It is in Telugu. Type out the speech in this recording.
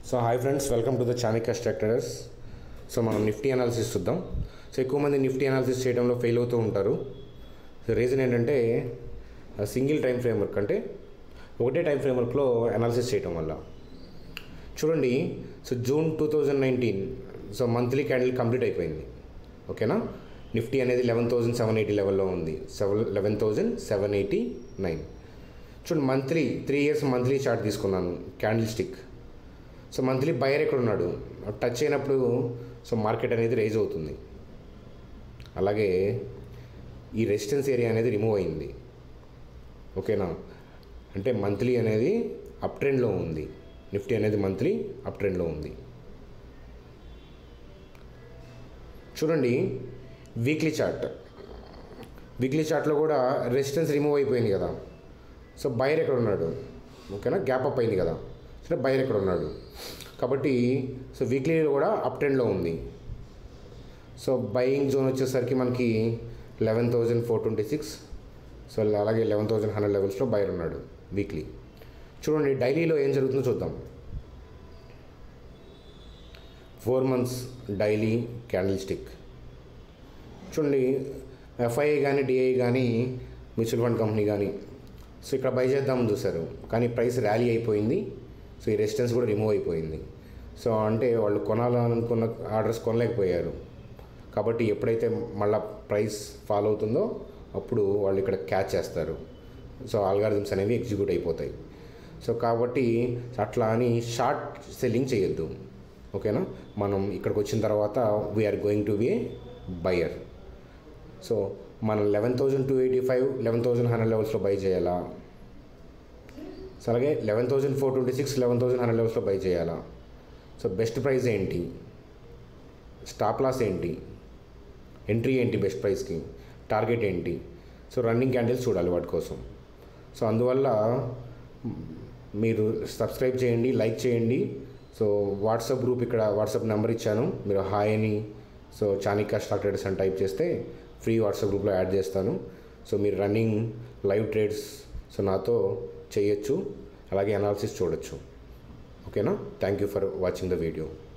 so hi friends welcome to the Chanakya structures so మనం నిఫ్టీ అనాలిసిస్ చూద్దాం సో ఎక్కువ మంది నిఫ్టీ అనాలిసిస్ చేయడంలో ఫెయిల్ అవుతూ ఉంటారు సో రీజన్ ఏంటంటే సింగిల్ టైం ఫ్రేమ్వర్క్ అంటే ఒకటే టైం ఫ్రేమ్వర్క్లో అనాలిసిస్ చేయడం వల్ల చూడండి so June two thousand nineteen so monthly candle complete అయిపోయింది ఓకేనా నిఫ్టీ అనేది లెవెన్ థౌజండ్ సెవెన్ ఎయిటీ లెవెల్లో ఉంది seven eleven thousand seven eighty nine చూడండి monthly three years monthly chart తీసుకున్నాను candlestick so monthly buyer ఎక్కడ ఉన్నాడు టచ్ అయినప్పుడు సో మార్కెట్ అనేది రైజ్ అవుతుంది అలాగే ఈ రెసిస్టెన్స్ ఏరియా అనేది రిమూవ్ అయింది ఓకేనా అంటే మంత్లీ అనేది అప్ ట్రెండ్లో ఉంది నిఫ్టీ అనేది మంత్లీ అప్ ట్రెండ్లో ఉంది చూడండి వీక్లీ చార్ట్ వీక్లీ చార్ట్లో కూడా రెసిస్టెన్స్ రిమూవ్ అయిపోయింది కదా సో బయర్ ఎక్కడ ఉన్నాడు ఓకేనా గ్యాప్ అప్ అయింది కదా సరే బయర్ ఎక్కడ ఉన్నాడు కాబట్టి సో వీక్లీలో కూడా అప్ ట్రెండ్లో ఉంది సో బయింగ్ జోన్ వచ్చేసరికి మనకి eleven thousand four twenty six so అలాగే లెవెన్ థౌజండ్ హండ్రెడ్ లెవెల్స్లో బయర్ ఉన్నాడు వీక్లీ చూడండి డైలీలో ఏం జరుగుతుందో చూద్దాం four months daily candlestick చూడండి ఎఫ్ఐఐ కానీ డిఐ కానీ మ్యూచువల్ ఫండ్ కంపెనీ కానీ సో ఇక్కడ బై చేద్దామని చూశారు కానీ ప్రైస్ ర్యాలీ అయిపోయింది సో ఈ రెసిస్టెన్స్ కూడా రిమూవ్ అయిపోయింది సో అంటే వాళ్ళు కొనాలనుకున్న ఆర్డర్స్ కొనలేకపోయారు కాబట్టి ఎప్పుడైతే మళ్ళీ ప్రైస్ ఫాలో అవుతుందో అప్పుడు వాళ్ళు ఇక్కడ క్యాచ్ చేస్తారు సో ఆల్గారిథమ్స్ అనేవి ఎగ్జిక్యూట్ అయిపోతాయి సో కాబట్టి అట్లా అని షార్ట్ సెల్లింగ్ చేయొద్దు ఓకేనా మనం ఇక్కడికి వచ్చిన తర్వాత we're going to be a buyer so మనం eleven thousand two eighty five eleven thousand hundred లెవెల్స్లో బై చేయాలా సో అలాగే eleven thousand four twenty six eleven thousand hundred లెవెల్స్లో బై చేయాలా సో బెస్ట్ ప్రైస్ ఏంటి స్టాప్ లాస్ ఏంటి ఎంట్రీ ఏంటి బెస్ట్ ప్రైస్కి టార్గెట్ ఏంటి సో రన్నింగ్ క్యాండిల్స్ చూడాలి వాటి కోసం సో అందువల్ల మీరు సబ్స్క్రైబ్ చేయండి లైక్ చేయండి సో వాట్సాప్ గ్రూప్ ఇక్కడ వాట్సాప్ నెంబర్ ఇచ్చాను మీరు హాయ్ అని సో చాణిక్య స్టాక్ ట్రేడర్స్ అని టైప్ చేస్తే ఫ్రీ వాట్సాప్ గ్రూప్లో యాడ్ చేస్తాను సో మీరు రన్నింగ్ లైవ్ ట్రేడ్స్ సో నాతో చేయొచ్చు అలాగే అనాలిసిస్ చూడొచ్చు ఓకేనా thank you for watching the video